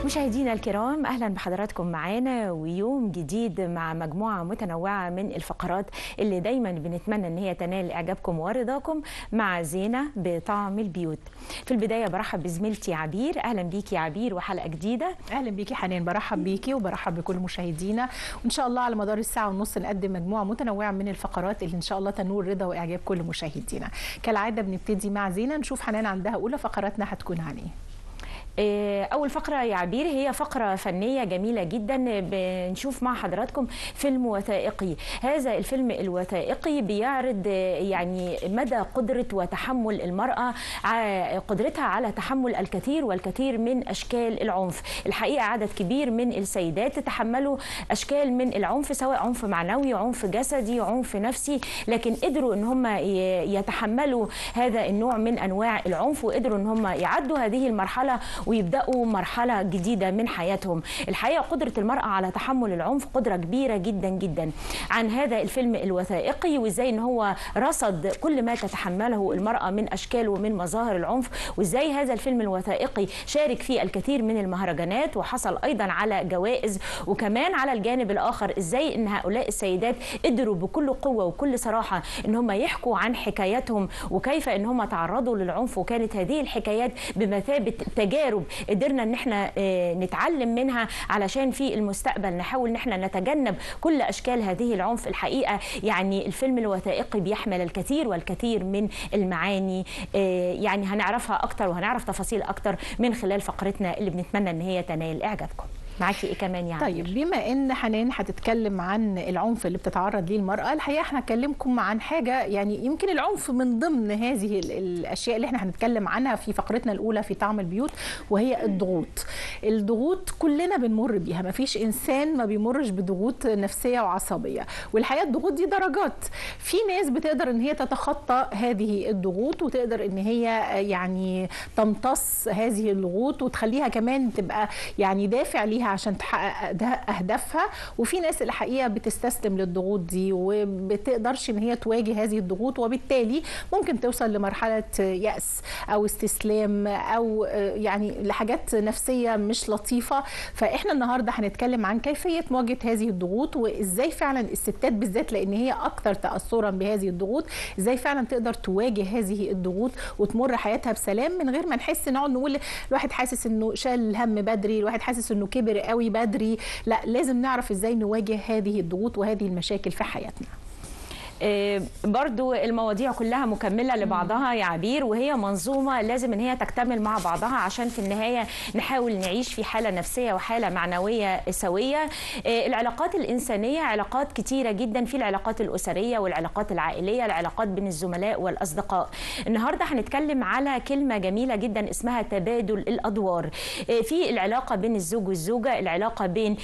مشاهدينا الكرام اهلا بحضراتكم معانا ويوم جديد مع مجموعه متنوعه من الفقرات اللي دايما بنتمنى ان هي تنال اعجابكم ورضاكم مع زينه بطعم البيوت. في البدايه برحب بزميلتي عبير اهلا بيكي يا عبير وحلقه جديده. اهلا بيكي حنان برحب بيكي وبرحب بكل مشاهدينا وان شاء الله على مدار الساعه ونص نقدم مجموعه متنوعه من الفقرات اللي ان شاء الله تنول رضا واعجاب كل مشاهدينا. كالعاده بنبتدي مع زينه نشوف حنان عندها اولى فقراتنا هتكون عن ايه. أول فقرة يا عبير هي فقرة فنية جميلة جدا بنشوف مع حضراتكم فيلم وثائقي هذا الفيلم الوثائقي بيعرض يعني مدى قدرة وتحمل المرأة قدرتها على تحمل الكثير والكثير من أشكال العنف الحقيقة عدد كبير من السيدات تحملوا أشكال من العنف سواء عنف معنوي عنف جسدي عنف نفسي لكن قدروا ان هم يتحملوا هذا النوع من أنواع العنف وقدروا ان هم يعدوا هذه المرحلة ويبداوا مرحله جديده من حياتهم الحقيقه قدره المراه على تحمل العنف قدره كبيره جدا جدا عن هذا الفيلم الوثائقي وازاي ان هو رصد كل ما تتحمله المراه من اشكال ومن مظاهر العنف وازاي هذا الفيلم الوثائقي شارك فيه الكثير من المهرجانات وحصل ايضا على جوائز وكمان على الجانب الاخر ازاي ان هؤلاء السيدات قدروا بكل قوه وكل صراحه ان هم يحكوا عن حكاياتهم وكيف ان هم تعرضوا للعنف وكانت هذه الحكايات بمثابه تجارب قدرنا ان احنا نتعلم منها علشان في المستقبل نحاول ان احنا نتجنب كل اشكال هذه العنف الحقيقه يعني الفيلم الوثائقي بيحمل الكثير والكثير من المعاني يعني هنعرفها اكتر وهنعرف تفاصيل اكتر من خلال فقرتنا اللي بنتمنى ان هي تنال اعجابكم معاكي ايه كمان يعني طيب بما ان حنان هتتكلم عن العنف اللي بتتعرض ليه المراه الحقيقه احنا هنكلمكم عن حاجه يعني يمكن العنف من ضمن هذه الاشياء اللي احنا هنتكلم عنها في فقرتنا الاولى في طعم البيوت وهي الضغوط الضغوط كلنا بنمر بيها ما فيش انسان ما بيمرش بضغوط نفسيه وعصبيه والحقيقه الضغوط دي درجات في ناس بتقدر ان هي تتخطى هذه الضغوط وتقدر ان هي يعني تمتص هذه الضغوط وتخليها كمان تبقى يعني دافع ليها عشان تحقق اهدافها وفي ناس الحقيقه بتستسلم للضغوط دي وبتقدرش ان هي تواجه هذه الضغوط وبالتالي ممكن توصل لمرحله ياس او استسلام او يعني لحاجات نفسيه مش لطيفه فاحنا النهارده هنتكلم عن كيفيه مواجهه هذه الضغوط وازاي فعلا الستات بالذات لان هي اكثر تاثرا بهذه الضغوط ازاي فعلا تقدر تواجه هذه الضغوط وتمر حياتها بسلام من غير ما نحس نقعد نقول الواحد حاسس انه شال الهم بدري الواحد حاسس انه كبر قوي بدري لا لازم نعرف ازاي نواجه هذه الضغوط وهذه المشاكل في حياتنا إيه برضو المواضيع كلها مكملة لبعضها يا عبير وهي منظومة لازم ان هي تكتمل مع بعضها عشان في النهاية نحاول نعيش في حالة نفسية وحالة معنوية سوية إيه العلاقات الإنسانية علاقات كتيرة جدا في العلاقات الأسرية والعلاقات العائلية العلاقات بين الزملاء والأصدقاء النهاردة هنتكلم على كلمة جميلة جدا اسمها تبادل الأدوار إيه في العلاقة بين الزوج والزوجة العلاقة بين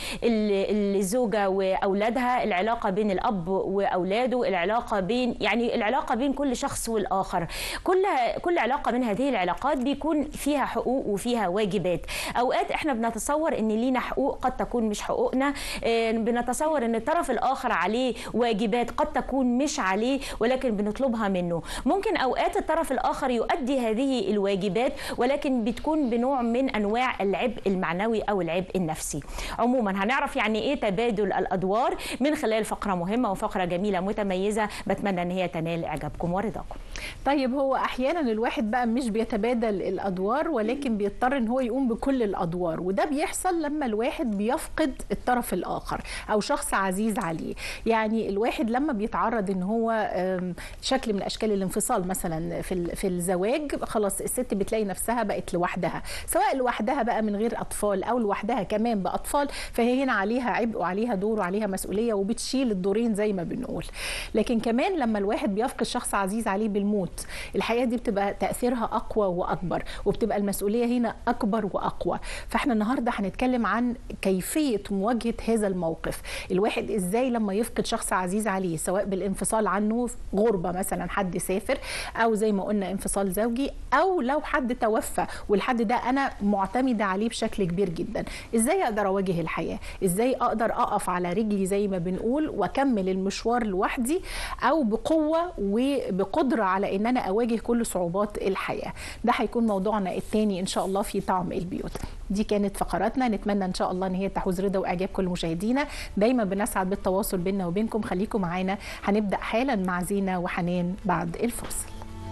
الزوجة وأولادها العلاقة بين الأب وأولاده العلاقه بين يعني العلاقه بين كل شخص والاخر كل كل علاقه من هذه العلاقات بيكون فيها حقوق وفيها واجبات اوقات احنا بنتصور ان لينا حقوق قد تكون مش حقوقنا بنتصور ان الطرف الاخر عليه واجبات قد تكون مش عليه ولكن بنطلبها منه ممكن اوقات الطرف الاخر يؤدي هذه الواجبات ولكن بتكون بنوع من انواع العبء المعنوي او العبء النفسي عموما هنعرف يعني ايه تبادل الادوار من خلال فقره مهمه وفقره جميله متميزه بتمنى ان هي تنال اعجابكم ورضاكم طيب هو احيانا الواحد بقى مش بيتبادل الادوار ولكن بيضطر ان هو يقوم بكل الادوار وده بيحصل لما الواحد بيفقد الطرف الاخر او شخص عزيز عليه يعني الواحد لما بيتعرض ان هو شكل من اشكال الانفصال مثلا في في الزواج خلاص الست بتلاقي نفسها بقت لوحدها سواء لوحدها بقى من غير اطفال او لوحدها كمان باطفال فهي هنا عليها عبء وعليها دور وعليها مسؤوليه وبتشيل الدورين زي ما بنقول لكن كمان لما الواحد بيفقد شخص عزيز عليه بالموت الحياه دي بتبقى تاثيرها اقوى واكبر وبتبقى المسؤوليه هنا اكبر واقوى فاحنا النهارده هنتكلم عن كيفيه مواجهه هذا الموقف الواحد ازاي لما يفقد شخص عزيز عليه سواء بالانفصال عنه غربه مثلا حد سافر او زي ما قلنا انفصال زوجي او لو حد توفى والحد ده انا معتمده عليه بشكل كبير جدا ازاي اقدر اواجه الحياه ازاي اقدر اقف على رجلي زي ما بنقول واكمل المشوار لوحدي او بقوه وبقدره على ان انا اواجه كل صعوبات الحياه ده هيكون موضوعنا الثاني ان شاء الله في طعم البيوت دي كانت فقراتنا نتمنى ان شاء الله ان هي تحوز رضا واعجاب كل مشاهدينا دايما بنسعد بالتواصل بيننا وبينكم خليكم معانا هنبدا حالا مع زينه وحنان بعد الفاصل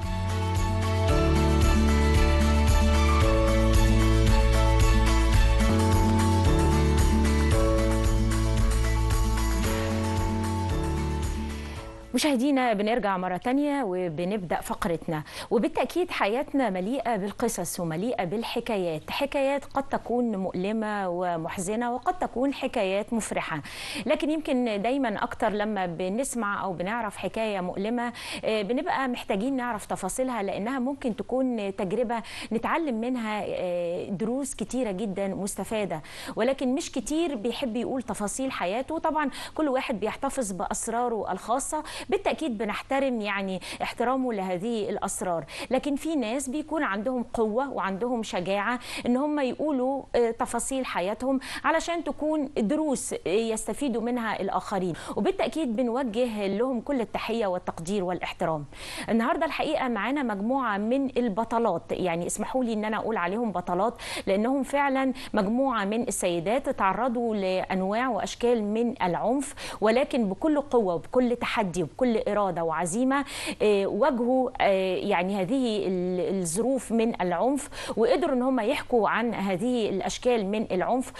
مشاهدينا بنرجع مرة تانية وبنبدأ فقرتنا وبالتأكيد حياتنا مليئة بالقصص ومليئة بالحكايات حكايات قد تكون مؤلمة ومحزنة وقد تكون حكايات مفرحة لكن يمكن دايما أكتر لما بنسمع أو بنعرف حكاية مؤلمة بنبقى محتاجين نعرف تفاصيلها لأنها ممكن تكون تجربة نتعلم منها دروس كتيرة جدا مستفادة ولكن مش كتير بيحب يقول تفاصيل حياته طبعا كل واحد بيحتفظ بأسراره الخاصة بالتأكيد بنحترم يعني احترامه لهذه الأسرار لكن في ناس بيكون عندهم قوة وعندهم شجاعة ان هم يقولوا تفاصيل حياتهم علشان تكون دروس يستفيدوا منها الآخرين وبالتأكيد بنوجه لهم كل التحية والتقدير والاحترام النهاردة الحقيقة معانا مجموعة من البطلات يعني اسمحوا لي ان انا اقول عليهم بطلات لانهم فعلا مجموعة من السيدات تعرضوا لأنواع وأشكال من العنف ولكن بكل قوة وبكل تحدي بكل إرادة وعزيمة واجهوا يعني هذه الظروف من العنف وقدروا ان هم يحكوا عن هذه الأشكال من العنف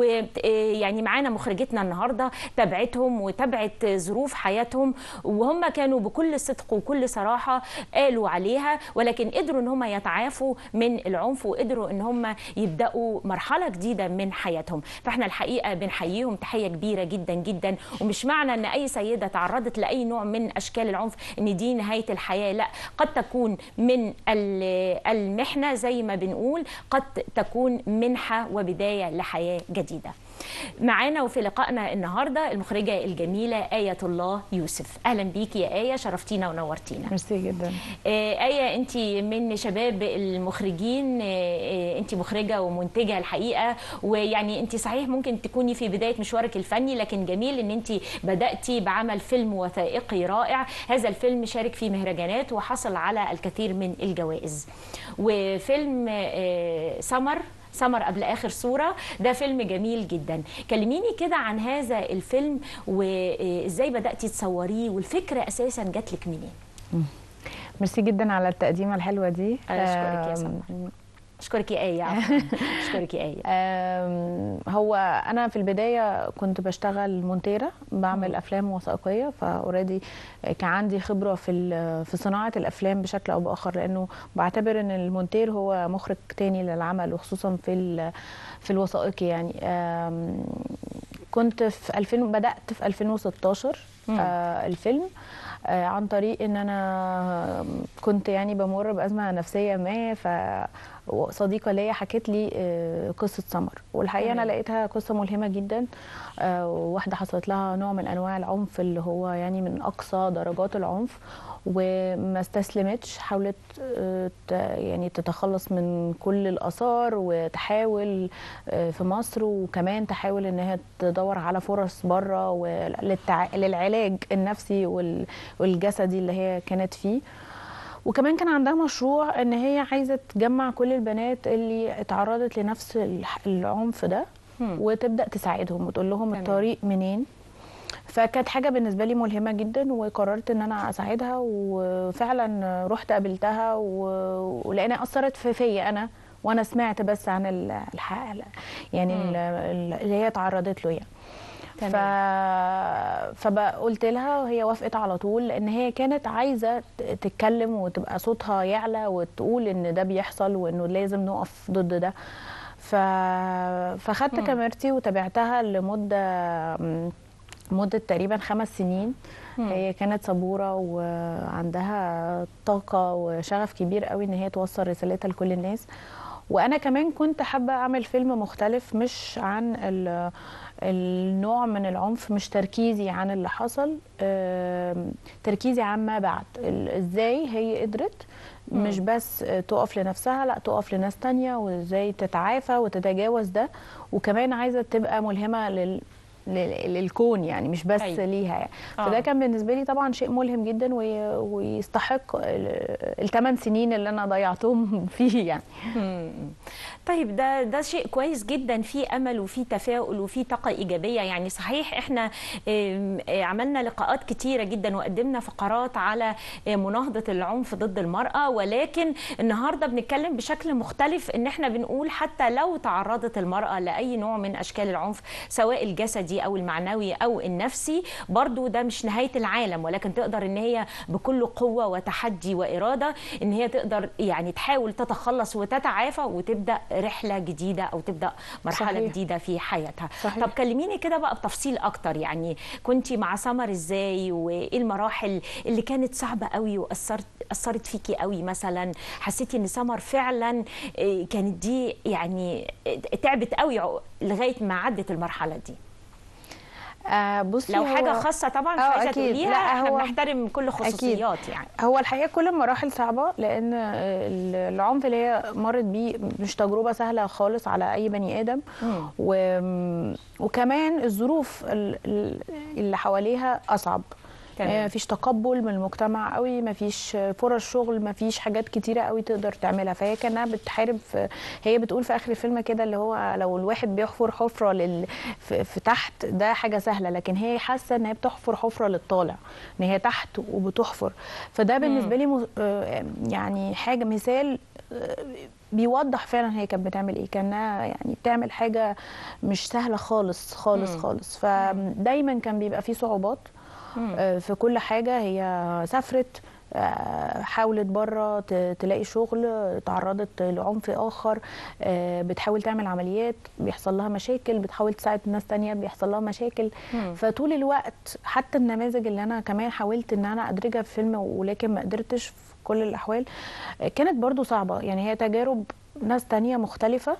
ويعني معانا مخرجتنا النهاردة تابعتهم وتابعت ظروف حياتهم وهم كانوا بكل صدق وكل صراحة قالوا عليها ولكن قدروا ان هم يتعافوا من العنف وقدروا ان هم يبدأوا مرحلة جديدة من حياتهم فاحنا الحقيقة بنحييهم تحية كبيرة جدا جدا ومش معنى ان اي سيدة تعرضت لأي نوع من اشكال العنف ان دي نهايه الحياه لا قد تكون من المحنه زي ما بنقول قد تكون منحه وبدايه لحياه جديده معانا وفي لقائنا النهارده المخرجه الجميله ايه الله يوسف اهلا بيكي يا ايه شرفتينا ونورتينا ميرسي جدا ايه انت من شباب المخرجين انت مخرجه ومنتجه الحقيقه ويعني انت صحيح ممكن تكوني في بدايه مشوارك الفني لكن جميل ان انت بداتي بعمل فيلم وثائقي رائع هذا الفيلم شارك في مهرجانات وحصل على الكثير من الجوائز وفيلم سمر سمر قبل اخر صوره ده فيلم جميل جدا كلميني كده عن هذا الفيلم وازاي بداتي تصوريه والفكره اساسا جات لك منين ميرسي جدا على التقديمه الحلوه دي اشكرك يا سمر اشكرك يا ايه اشكرك يا ايه هو انا في البدايه كنت بشتغل مونتيره بعمل م. افلام وثائقيه فاوريدي كان عندي خبره في في صناعه الافلام بشكل او باخر لانه بعتبر ان المونتير هو مخرج تاني للعمل وخصوصا في في الوثائقي يعني كنت في 2000 بدات في 2016 آه الفيلم آه عن طريق ان انا كنت يعني بمر بازمه نفسيه ما ف صديقه ليا حكت لي قصه سمر والحقيقه انا لقيتها قصه ملهمه جدا واحده حصلت لها نوع من انواع العنف اللي هو يعني من اقصى درجات العنف وما استسلمتش حاولت يعني تتخلص من كل الاثار وتحاول في مصر وكمان تحاول انها تدور على فرص بره للعلاج النفسي والجسدي اللي هي كانت فيه وكمان كان عندها مشروع ان هي عايزه تجمع كل البنات اللي اتعرضت لنفس العنف ده وتبدا تساعدهم وتقول لهم تمام. الطريق منين فكانت حاجه بالنسبه لي ملهمه جدا وقررت ان انا اساعدها وفعلا رحت قابلتها ولانها اثرت في فيا انا وانا سمعت بس عن الحق يعني اللي هي تعرضت له يعني ف... فقلت لها وهي وافقت على طول لان هي كانت عايزه تتكلم وتبقى صوتها يعلى وتقول ان ده بيحصل وانه لازم نقف ضد ده ف... فخدت كاميرتي وتابعتها لمده مده تقريبا خمس سنين مم. هي كانت صبوره وعندها طاقه وشغف كبير قوي ان هي توصل رسالتها لكل الناس وانا كمان كنت حابه اعمل فيلم مختلف مش عن النوع من العنف مش تركيزي عن اللي حصل تركيزي عن ما بعد ازاي هي قدرت مش بس تقف لنفسها لا تقف لناس تانية وازاي تتعافى وتتجاوز ده وكمان عايزه تبقى ملهمه لل لل- للكون يعني مش بس أيوة. ليها يعني آه. فده كان بالنسبه لي طبعا شيء ملهم جدا وي- ويستحق الثمان سنين اللي انا ضيعتهم فيه يعني مم. طيب ده ده شيء كويس جدا في امل وفي تفاؤل وفي طاقه ايجابيه يعني صحيح احنا آم، آه، عملنا لقاءات كتيره جدا وقدمنا فقرات على آه، مناهضه العنف ضد المراه ولكن النهارده بنتكلم بشكل مختلف ان احنا بنقول حتى لو تعرضت المراه لاي نوع من اشكال العنف سواء الجسدي او المعنوي او النفسي برضو ده مش نهايه العالم ولكن تقدر ان هي بكل قوه وتحدي واراده ان هي تقدر يعني تحاول تتخلص وتتعافى وتبدا رحله جديده او تبدا مرحله صحيح. جديده في حياتها صحيح. طب كلميني كده بقى بتفصيل اكتر يعني كنتي مع سمر ازاي وايه المراحل اللي كانت صعبه قوي واثرت اثرت فيكي قوي مثلا حسيتي ان سمر فعلا إيه، كانت دي يعني إيه، تعبت قوي عق- لغايه ما عدت المرحله دي آه بصي لو هو- حاجه خاصه طبعا مش آه، عايزه أكيد. تقوليها لا، احنا هو- بنحترم كل خصوصيات يعني هو الحقيقه كل المراحل صعبه لان ال- العنف اللي هي مرت بيه مش تجربه سهله خالص على اي بني ادم مم. و... وكمان الظروف ال- ال- اللي حواليها اصعب تمام. ما فيش تقبل من المجتمع قوي ما فيش فرص شغل ما فيش حاجات كتيره قوي تقدر تعملها فهي كانها بتحارب في هي بتقول في اخر الفيلم كده اللي هو لو الواحد بيحفر حفره لل... في... في تحت ده حاجه سهله لكن هي حاسه ان هي بتحفر حفره للطالع ان هي تحت وبتحفر فده بالنسبه لي م... آه، يعني حاجه مثال آه، بيوضح فعلا هي كانت بتعمل ايه كانها يعني بتعمل حاجه مش سهله خالص خالص مم. خالص فدايما كان بيبقى فيه صعوبات مم. آه، في كل حاجه هي سافرت آه، حاولت بره ت- تلاقي شغل تعرضت لعنف اخر آه، بتحاول تعمل عمليات بيحصل لها مشاكل بتحاول تساعد ناس تانية بيحصل لها مشاكل مم. فطول الوقت حتى النماذج اللي انا كمان حاولت ان انا ادرجها في فيلم ولكن ما قدرتش في كل الاحوال آه، كانت برضو صعبه يعني هي تجارب ناس تانية مختلفه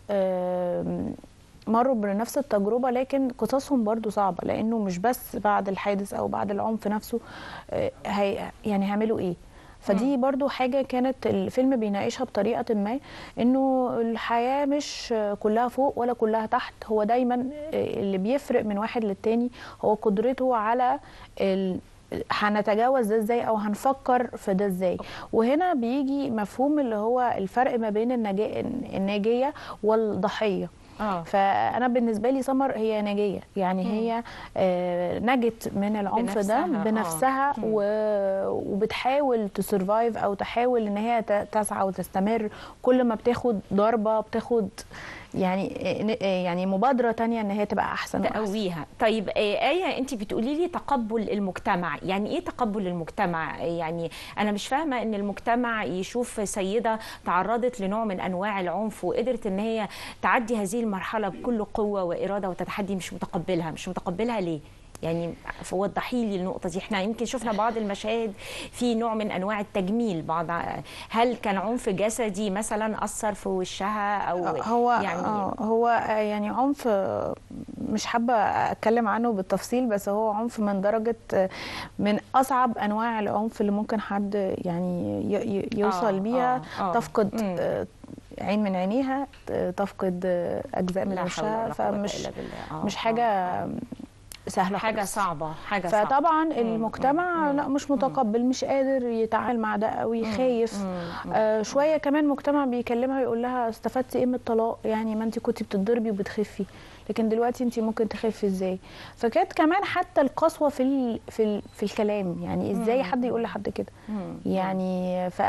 آم، مروا بنفس التجربه لكن قصصهم برضو صعبه لانه مش بس بعد الحادث او بعد العنف نفسه آه، هي يعني هيعملوا ايه فدي برضو حاجة كانت الفيلم بيناقشها بطريقة ما انه الحياة مش كلها فوق ولا كلها تحت هو دايما اللي بيفرق من واحد للتاني هو قدرته على ال... هنتجاوز ده ازاي او هنفكر في ده ازاي وهنا بيجي مفهوم اللي هو الفرق ما بين النجا... الناجية والضحية اه فانا بالنسبه لي سمر هي ناجيه يعني هي آه، نجت من العنف ده بنفسها، آه. بنفسها مم. و- وبتحاول تسرفايف او تحاول ان هي ت- تسعى وتستمر كل ما بتاخد ضربه بتاخد يعني آه، يعني مبادره تانية ان هي تبقى احسن وأحسن. تقويها طيب آه، آية أنت بتقولي لي تقبل المجتمع يعني إيه تقبل المجتمع يعني أنا مش فاهمة إن المجتمع يشوف سيدة تعرضت لنوع من أنواع العنف وقدرت إن هي تعدي هذه المرحلة بكل قوة وإرادة وتتحدي مش متقبلها مش متقبلها ليه يعني وضحي لي النقطة دي احنا يمكن شفنا بعض المشاهد في نوع من انواع التجميل بعض هل كان عنف جسدي مثلا اثر في وشها او هو يعني يعني هو آه، يعني عنف آه، مش حابه اتكلم عنه بالتفصيل بس هو عنف من درجه آه، من اصعب انواع العنف اللي ممكن حد يعني ي- ي- يوصل آه، بيها آه، آه. تفقد مم. آه، عين من عينيها ت- تفقد آه، اجزاء من لا حول وشها ولا قوة فمش إلا بالله. آه، مش آه، حاجه آه. سهله حاجة خالص. صعبة حاجة صعبة فطبعا مم، المجتمع مم، لا مش متقبل مش قادر يتعامل مع ده قوي خايف مم، مم. آه شويه كمان مجتمع بيكلمها يقول لها استفدتي ايه من الطلاق يعني ما انت كنتي بتتضربي وبتخفي لكن دلوقتي انت ممكن تخفي ازاي فكانت كمان حتى القسوه في ال في ال في الكلام يعني ازاي حد يقول لحد كده مم. يعني ف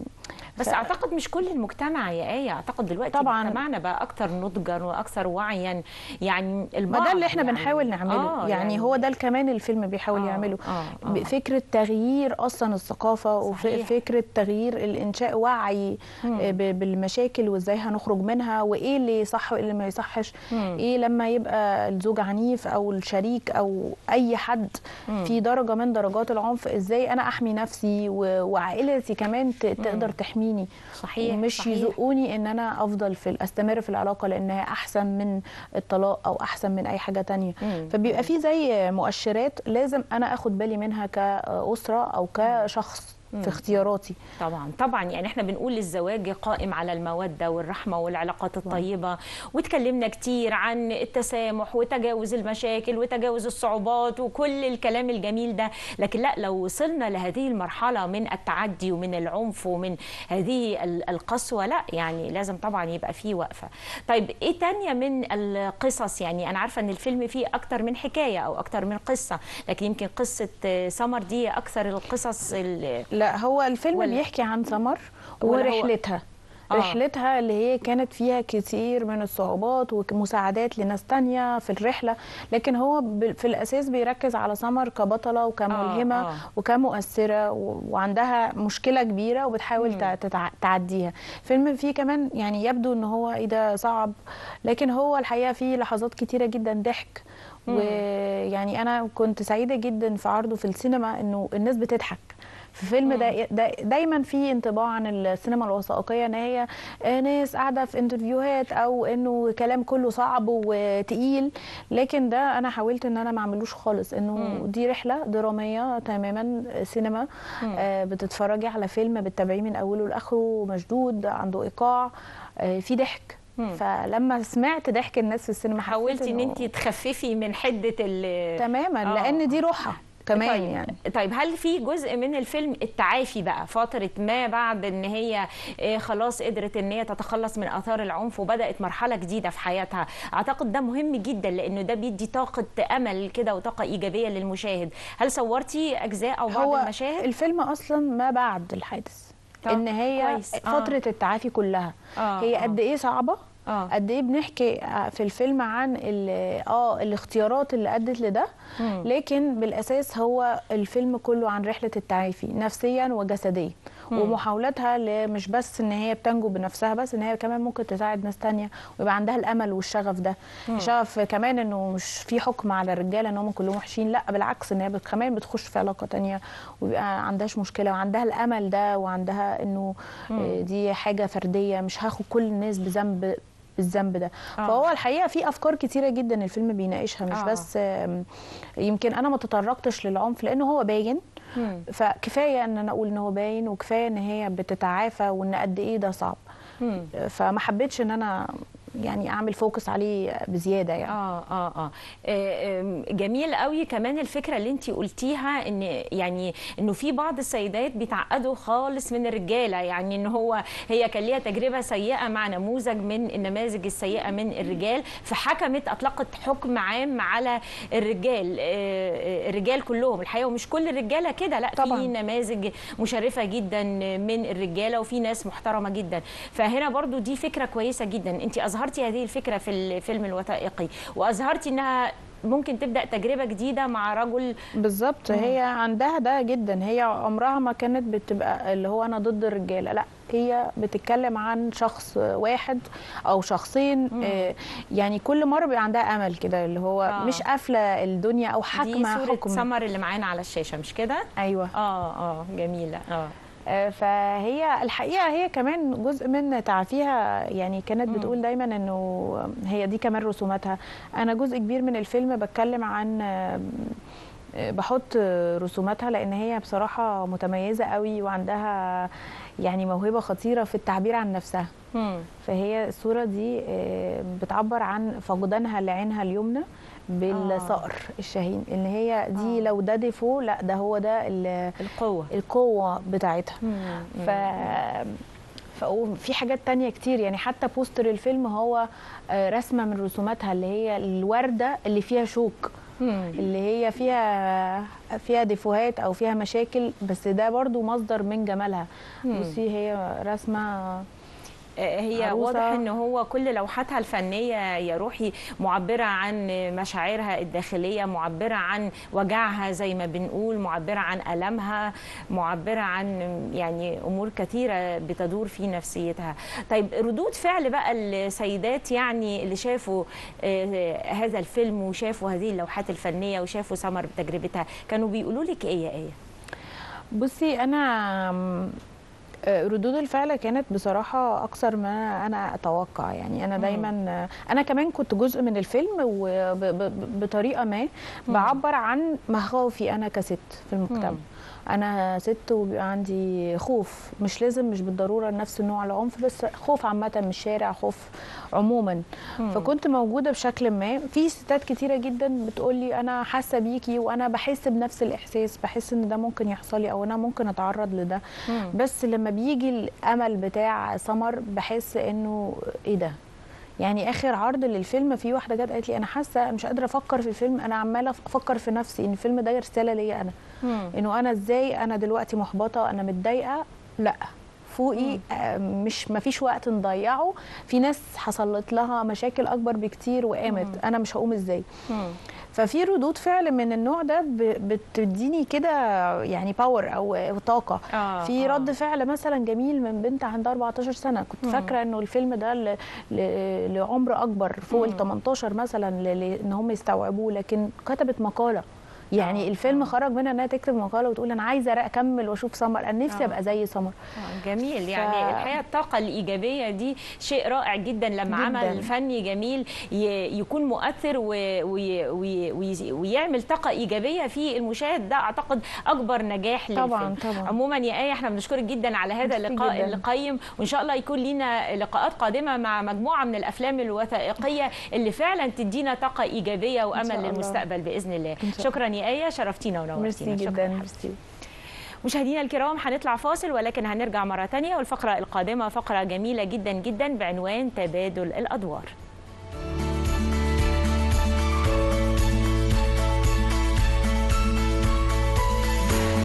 بس ف- اعتقد مش كل المجتمع يا ايه اعتقد دلوقتي طبعاً. مجتمعنا بقى اكتر نضجا واكثر وعيا يعني ما البعض ده اللي احنا يعني بنحاول نعمله آه يعني, يعني هو ده كمان الفيلم بيحاول آه، يعمله آه، آه. فكره تغيير اصلا الثقافه صحيح. وفكره تغيير الانشاء وعي آه، ب- بالمشاكل وازاي هنخرج منها وايه اللي صح وايه اللي ما يصحش مم. ايه لما يبقى الزوج عنيف او الشريك او اي حد في درجه من درجات العنف ازاي انا احمي نفسي و- وعائلتي كمان ت- تقدر تحميني صحيح، ومش صحيح. يزقوني ان انا افضل في استمر في العلاقه لانها احسن من الطلاق او احسن من اي حاجه تانية مم. فبيبقى في زي مؤشرات لازم انا اخد بالي منها كاسره او كشخص في اختياراتي طبعا طبعا يعني احنا بنقول الزواج قائم على المودة والرحمة والعلاقات الطيبة واتكلمنا كتير عن التسامح وتجاوز المشاكل وتجاوز الصعوبات وكل الكلام الجميل ده لكن لا لو وصلنا لهذه المرحلة من التعدي ومن العنف ومن هذه ال- القسوة لا يعني لازم طبعا يبقى فيه وقفة طيب ايه تانية من القصص يعني انا عارفة ان الفيلم فيه اكتر من حكاية او اكتر من قصة لكن يمكن قصة آه، سمر دي اكثر القصص اللي لا هو الفيلم ولا- ولا بيحكي عن سمر ولا هو- ورحلتها آه. رحلتها اللي هي كانت فيها كتير من الصعوبات ومساعدات لناس تانية في الرحلة لكن هو ب- في الأساس بيركز على سمر كبطلة وكملهمة آه. وكمؤثرة و- وعندها مشكلة كبيرة وبتحاول تع- تتع- تعديها فيلم فيه كمان يعني يبدو ان هو ايه ده صعب لكن هو الحقيقة فيه لحظات كتيرة جدا ضحك ويعني انا كنت سعيدة جدا في عرضه في السينما انه الناس بتضحك في فيلم دا دا دايما في انطباع عن السينما الوثائقيه ان هي آه، ناس قاعده في انترفيوهات او انه كلام كله صعب وتقيل لكن ده انا حاولت ان انا ما اعملوش خالص انه دي رحله دراميه تماما سينما آه بتتفرجي على فيلم بتتابعيه من اوله لاخره مشدود عنده ايقاع آه في ضحك فلما سمعت ضحك الناس في السينما حسيت حاولتي ان إنه انت تخففي من حده ال تماما آه. لان دي روحها كمان طيب يعني طيب هل في جزء من الفيلم التعافي بقى فتره ما بعد ان هي آه، خلاص قدرت ان هي تتخلص من اثار العنف وبدات مرحله جديده في حياتها اعتقد ده مهم جدا لانه ده بيدي طاقه امل كده وطاقه ايجابيه للمشاهد هل صورتي اجزاء او بعض هو المشاهد الفيلم اصلا ما بعد الحادث طب ان هي كويس. آه. فتره التعافي كلها آه، هي آه. قد ايه صعبه آه. قد ايه بنحكي في الفيلم عن ال- اه الاختيارات اللي ادت لده لكن بالاساس هو الفيلم كله عن رحله التعافي نفسيا وجسديا ومحاولاتها ل- مش بس ان هي بتنجو بنفسها بس ان هي كمان ممكن تساعد ناس تانية ويبقى عندها الامل والشغف ده شغف كمان انه مش في حكم على الرجاله ان هم كلهم وحشين لا بالعكس ان هي بت- كمان بتخش في علاقه تانية ويبقى عندهاش مشكله وعندها الامل ده وعندها انه آه، دي حاجه فرديه مش هاخد كل الناس بذنب بالذنب ده آه. فهو الحقيقه في افكار كتيره جدا الفيلم بيناقشها مش آه. بس آم، يمكن انا ما تطرقتش للعنف لانه هو باين مم. فكفايه ان انا اقول ان هو باين وكفايه ان هي بتتعافى وان قد ايه ده صعب مم. فما حبيتش ان انا يعني اعمل فوكس عليه بزياده يعني آه, آه, آه, آه آم، جميل قوي كمان الفكرة اللي انت قلتيها ان يعني انه في بعض السيدات بيتعقدوا خالص من الرجالة يعني ان هو هي كان ليها تجربة سيئة مع نموذج من النماذج السيئة من الرجال فحكمت اطلقت حكم عام على الرجال آه، آه، الرجال كلهم الحقيقة ومش كل الرجالة كده لا طبعاً. في نماذج مشرفة جدا من الرجالة وفي ناس محترمة جدا فهنا برضو دي فكرة كويسة جدا انت اظهرتي هذه الفكرة في الفيلم الوثائقي واظهرتي انها ممكن تبدا تجربه جديده مع رجل بالظبط هي عندها ده جدا هي عمرها ما كانت بتبقى اللي هو انا ضد الرجاله لا هي بتتكلم عن شخص واحد او شخصين آه، يعني كل مره بيبقى عندها امل كده اللي هو آه. مش قافله الدنيا او دي حاكمه صوره حكم سمر اللي معانا على الشاشه مش كده ايوه اه اه جميله اه آه، فهي الحقيقه هي كمان جزء من تعافيها يعني كانت بتقول دايما انه هي دي كمان رسوماتها انا جزء كبير من الفيلم بتكلم عن آه، آه، بحط رسوماتها لان هي بصراحه متميزه قوي وعندها يعني موهبه خطيره في التعبير عن نفسها مم. فهي الصوره دي آه، بتعبر عن فقدانها لعينها اليمنى بالصقر الشاهين ان هي دي آه. لو ده ديفو لا ده هو ده ال- القوه القوه بتاعتها مم. ف ففي حاجات تانية كتير يعني حتى بوستر الفيلم هو آه، رسمة من رسوماتها اللي هي الوردة اللي فيها شوك مم. اللي هي فيها فيها ديفوهات او فيها مشاكل بس ده برضو مصدر من جمالها بصي هي رسمة آه، هي عروسة. واضح ان هو كل لوحاتها الفنيه يا روحي معبره عن مشاعرها الداخليه معبره عن وجعها زي ما بنقول معبره عن المها معبره عن يعني امور كثيره بتدور في نفسيتها طيب ردود فعل بقى السيدات يعني اللي شافوا آه، هذا الفيلم وشافوا هذه اللوحات الفنيه وشافوا سمر بتجربتها كانوا بيقولوا لك ايه يا ايه بصي انا م، آه، ردود الفعل كانت بصراحة أكثر ما أنا أتوقع يعني أنا دايما آه، أنا كمان كنت جزء من الفيلم وبطريقة ما بعبر عن مخاوفي أنا كست في المجتمع انا ست وبيبقى عندي خوف مش لازم مش بالضروره نفس نوع العنف بس خوف عامه من الشارع خوف عموما فكنت موجوده بشكل ما في ستات كتيره جدا بتقول لي انا حاسه بيكي وانا بحس بنفس الاحساس بحس ان ده ممكن يحصل لي او انا ممكن اتعرض لده مم. بس لما بيجي الامل بتاع سمر بحس انه ايه ده يعني اخر عرض للفيلم في واحده جت قالت لي انا حاسه مش قادره افكر في الفيلم انا عماله افكر في نفسي ان الفيلم ده رساله ليا انا مم. انه انا ازاي انا دلوقتي محبطه انا متضايقه لا فوقي آه، مش ما فيش وقت نضيعه في ناس حصلت لها مشاكل اكبر بكتير وقامت انا مش هقوم ازاي مم. ففي ردود فعل من النوع ده ب- بتديني كده يعني باور او أو طاقه آه، في آه. رد فعل مثلا جميل من بنت عندها 14 سنه كنت فاكره انه الفيلم ده ل- ل- لعمر اكبر فوق ال 18 مثلا ل- ل- ان هم يستوعبوه لكن كتبت مقاله يعني آه، الفيلم آه. خرج منها انها تكتب مقاله وتقول انا عايزه اكمل واشوف سمر انا نفسي آه. ابقى زي سمر آه، جميل يعني الحقيقه الطاقه الايجابيه دي شيء رائع جدا لما جداً. عمل فني جميل ي- يكون مؤثر و- وي- وي- وي- ويعمل طاقه ايجابيه في المشاهد ده اعتقد اكبر نجاح طبعاً، للفيلم طبعاً. عموما يا ايه احنا بنشكرك جدا على هذا ميرسي اللقاء جداً. القيم وان شاء الله يكون لنا لقاءات قادمه مع مجموعه من الافلام الوثائقيه اللي فعلا تدينا طاقه ايجابيه شاء وامل الله. للمستقبل باذن الله إن شاء شكرا يا ايه شرفتينا ونورتينا ميرسي شكراً جدا حبيبتي. ميرسي مشاهدينا الكرام هنطلع فاصل ولكن هنرجع مرة تانية والفقرة القادمة فقرة جميلة جدا جدا بعنوان تبادل الأدوار